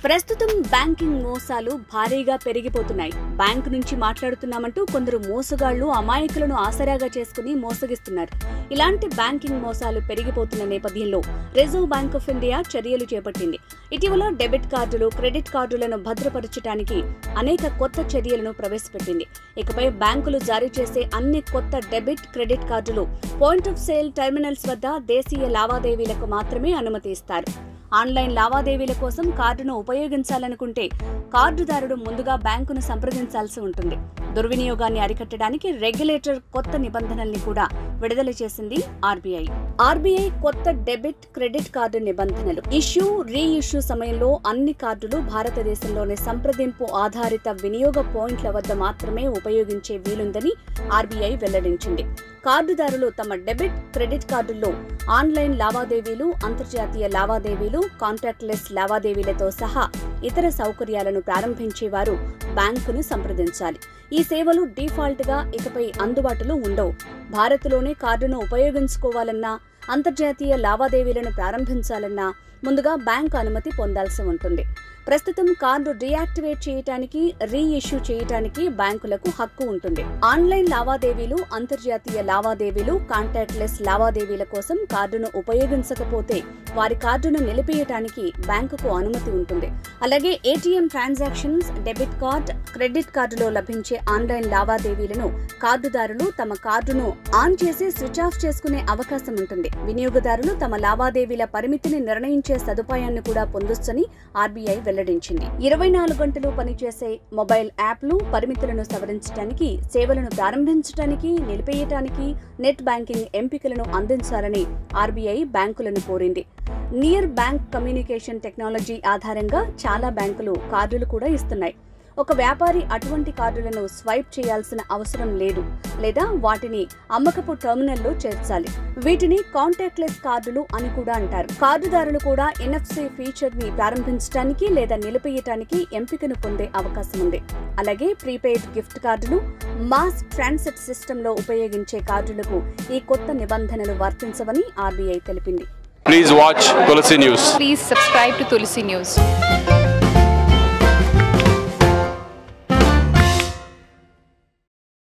ప్రస్తుతం బ్యాంకింగ్ మోసాలు భారీగా పెరిగిపోతున్నాయి బ్యాంకు నుంచి మాట్లాడుతున్నామంటూ కొందరు మోసగాళ్లు అమాయకులను ఆసరాగా చేసుకుని మోసగిస్తున్నారు ఇలాంటి బ్యాంకింగ్ మోసాలు పెరిగిపోతున్న నేపథ్యంలో రిజర్వ్ బ్యాంక్ ఆఫ్ ఇండియా చర్యలు చేపట్టింది ఇటీవల డెబిట్ కార్డులు క్రెడిట్ కార్డులను భద్రపరచడానికి అనేక కొత్త చర్యలను ప్రవేశపెట్టింది ఇకపై బ్యాంకులు జారీ చేసే అన్ని కొత్త డెబిట్ క్రెడిట్ కార్డులు పాయింట్ ఆఫ్ సేల్ టెర్మినల్స్ వద్ద దేశీయ లావాదేవీలకు మాత్రమే అనుమతి ఇస్తారు ఆన్లైన్ లావాదేవీల కోసం కార్డును ఉపయోగించాలనుకుంటే కార్డుదారుడు ముందుగా బ్యాంకును సంప్రదించాల్సి ఉంటుంది దుర్వినియోగాన్ని అరికట్టడానికి రెగ్యులేటర్ కొత్త నిబంధనల్ని కూడా విడుదల చేసింది ఆర్బీఐ ఆర్బీఐ కొత్త డెబిట్ క్రెడిట్ కార్డు నిబంధనలు ఇష్యూ రీ ఇష్యూ సమయంలో అన్ని కార్డులు భారతదేశంలోని సంప్రదింపు ఆధారిత వినియోగ పాయింట్ల వద్ద మాత్రమే ఉపయోగించే వీలుందని ఆర్బీఐ వెల్లడించింది కార్డుదారులు తమ డెబిట్ క్రెడిట్ కార్డుల్లో ఆన్లైన్ లావాదేవీలు అంతర్జాతీయ లావాదేవీలు కాంటాక్ట్లెస్ లావాదేవీలతో సహా ఇతర సౌకర్యాలను ప్రారంభించేవారు బ్యాంకును సంప్రదించాలి ఈ సేవలు డిఫాల్ట్ గా ఇకపై అందుబాటులో ఉండవు భారత్లోనే కార్డును ఉపయోగించుకోవాలన్నా అంతర్జాతీయ లావాదేవీలను ప్రారంభించాలన్నా ముందుగా బ్యాంకు అనుమతి పొందాల్సి ఉంటుంది ప్రస్తుతం కార్డు రీయాక్టివేట్ చేయటానికి రీ ఇష్యూ చేయటానికి బ్యాంకులకు హక్కు ఉంటుంది ఆన్లైన్ లావాదేవీలు అంతర్జాతీయ లావాదేవీలు కాంటాక్ట్లెస్ లావాదేవీల కోసం కార్డును ఉపయోగించకపోతే వారి కార్డును నిలిపేయటానికి బ్యాంకుకు అనుమతి ఉంటుంది అలాగే ATM transactions debit card credit కార్డులో లభించే ఆన్లైన్ లావాదేవీలను కార్డుదారులు తమ కార్డును ఆన్ చేసి స్విచ్ ఆఫ్ చేసుకునే అవకాశం ఉంటుంది వినియోగదారులు తమ లావాదేవీల పరిమితిని నిర్ణయించే సదుపాయాన్ని కూడా పొందొచ్చని ఆర్బీఐ వెల్లడించింది ఇరవై నాలుగు గంటలు పనిచేసే మొబైల్ యాప్లు పరిమితులను సవరించడానికి సేవలను ప్రారంభించడానికి నిలిపేయటానికి నెట్ బ్యాంకింగ్ ఎంపికలను అందించాలని ఆర్బీఐ బ్యాంకులను కోరింది నియర్ బ్యాంక్ కమ్యూనికేషన్ టెక్నాలజీ ఆధారంగా చాలా బ్యాంకులు కార్డులు కూడా ఇస్తున్నాయి ఒక వ్యాపారి అటువంటి కార్డులను స్వైప్ చేయాల్సిన అవసరం లేదు లేదా వాటిని అమ్మకపు టెర్మినల్లో చేర్చాలి వీటిని కాంటాక్ట్లెస్ కార్డులు అని కూడా అంటారు కార్డుదారులు కూడా ఎన్ఎఫ్సి ఫీచర్ ని ప్రారంభించడానికి లేదా నిలిపేయటానికి ఎంపికను పొందే అవకాశం ఉంది అలాగే ప్రీపెయిడ్ గిఫ్ట్ కార్డులు మాస్ ట్రాన్సిట్ సిస్టంలో ఉపయోగించే కార్డులకు ఈ కొత్త నిబంధనలు వర్తించవని ఆర్బీఐ తెలిపింది Please watch Tulsi News. Please subscribe to Tulsi News.